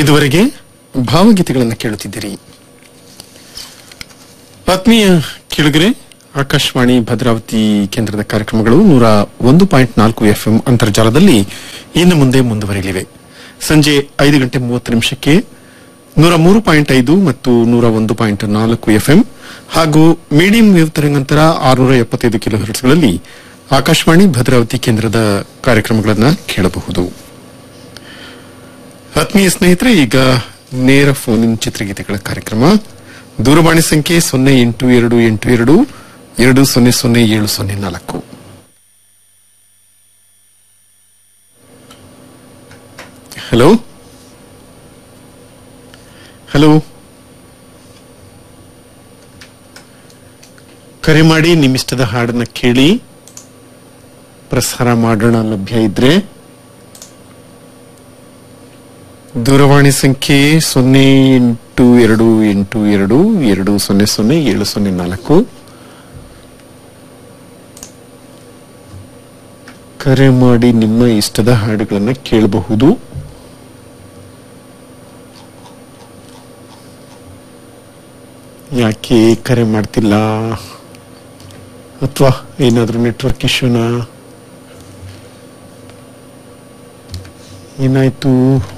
ಇದುವರೆಗೆ ಭಾವಗೀತೆಗಳನ್ನು ಕೇಳುತ್ತಿದ್ದೀರಿ ಆತ್ಮೀಯ ಕೇಳುಗರೆ ಆಕಾಶವಾಣಿ ಭದ್ರಾವತಿ ಕೇಂದ್ರದ ಕಾರ್ಯಕ್ರಮಗಳು ನೂರ ಒಂದು ಪಾಯಿಂಟ್ ನಾಲ್ಕು ಎಫ್ಎಂ ಅಂತರ್ಜಾಲದಲ್ಲಿ ಇನ್ನು ಮುಂದೆ ಮುಂದುವರಿಯಲಿವೆ ಸಂಜೆ ಐದು ಗಂಟೆ ಮೂವತ್ತು ನಿಮಿಷಕ್ಕೆ ನೂರ ಮೂರು ಪಾಯಿಂಟ್ ಐದು ಮತ್ತು ನೂರ ಒಂದು ಪಾಯಿಂಟ್ ನಾಲ್ಕು ಎಫ್ಎಂ ಹಾಗೂ ಮೀಡಿಯಂ ವೇವ್ ತರಂಗಾಂತರ ಆರುನೂರ ಎಪ್ಪತ್ತೈದು ಕಿಲೋ ಹರ್ಟ್ಸ್ಗಳಲ್ಲಿ ಆಕಾಶವಾಣಿ ಭದ್ರಾವತಿ ಕೇಂದ್ರದ ಕಾರ್ಯಕ್ರಮಗಳನ್ನು ಕೇಳಬಹುದು ಆತ್ಮೀಯ ಸ್ನೇಹಿತರೆ ಈಗ ನೇರ ಫೋನ್ ಇನ್ ಚಿತ್ರಗೀತೆಗಳ ಕಾರ್ಯಕ್ರಮ ದೂರವಾಣಿ ಸಂಖ್ಯೆ ಸೊನ್ನೆ ಎಂಟು ಎರಡು ಎಂಟು ಎರಡು ಎರಡು ಸೊನ್ನೆ ಸೊನ್ನೆ ಏಳು ಸೊನ್ನೆ ನಾಲ್ಕು ಹಲೋ ಹಲೋ ಕರೆ ಮಾಡಿ ನಿಮ್ಮಿಷ್ಟದ ಹಾಡನ್ನ ಕೇಳಿ ಪ್ರಸಾರ ಮಾಡೋಣ ಲಭ್ಯ ಇದ್ರೆ ದೂರವಾಣಿ ಸಂಖ್ಯೆ ಸೊನ್ನೆ ಎಂಟು ಎರಡು ಎಂಟು ಎರಡು ಎರಡು ಸೊನ್ನೆ ಸೊನ್ನೆ ಏಳು ಸೊನ್ನೆ ನಾಲ್ಕು ಕರೆ ಮಾಡಿ ನಿಮ್ಮ ಇಷ್ಟದ ಹಾಡುಗಳನ್ನು ಕೇಳಬಹುದು ಯಾಕೆ ಕರೆ ಮಾಡ್ತಿಲ್ಲ ಅಥವಾ ಏನಾದ್ರೂ ನೆಟ್ವರ್ಕ್ ಇಶ್ಯೂನಾ ಏನಾಯ್ತು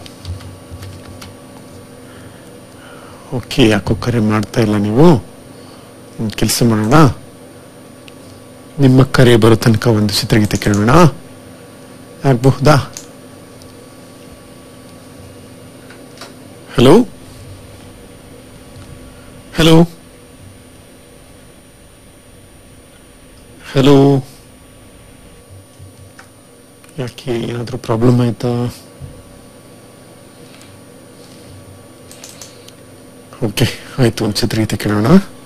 ಓಕೆ ಯಾಕೋ ಕರೆ ಮಾಡ್ತಾ ಇಲ್ಲ ನೀವು ಕೆಲಸ ಮಾಡೋಣ ನಿಮ್ಮ ಕರೆ ಬರೋ ತನಕ ಒಂದು ಚಿತ್ರಗೀತೆ ಕೇಳೋಣ ಆಗಬಹುದಾ ಹಲೋ ಹಲೋ ಹಲೋ ಯಾಕೆ ಏನಾದರೂ ಪ್ರಾಬ್ಲಮ್ ಆಯ್ತಾ ಓಕೆ ಆಯ್ತು ಒಂದು ಚಿತ್ರಗೀತೆ ಕೇಳೋಣ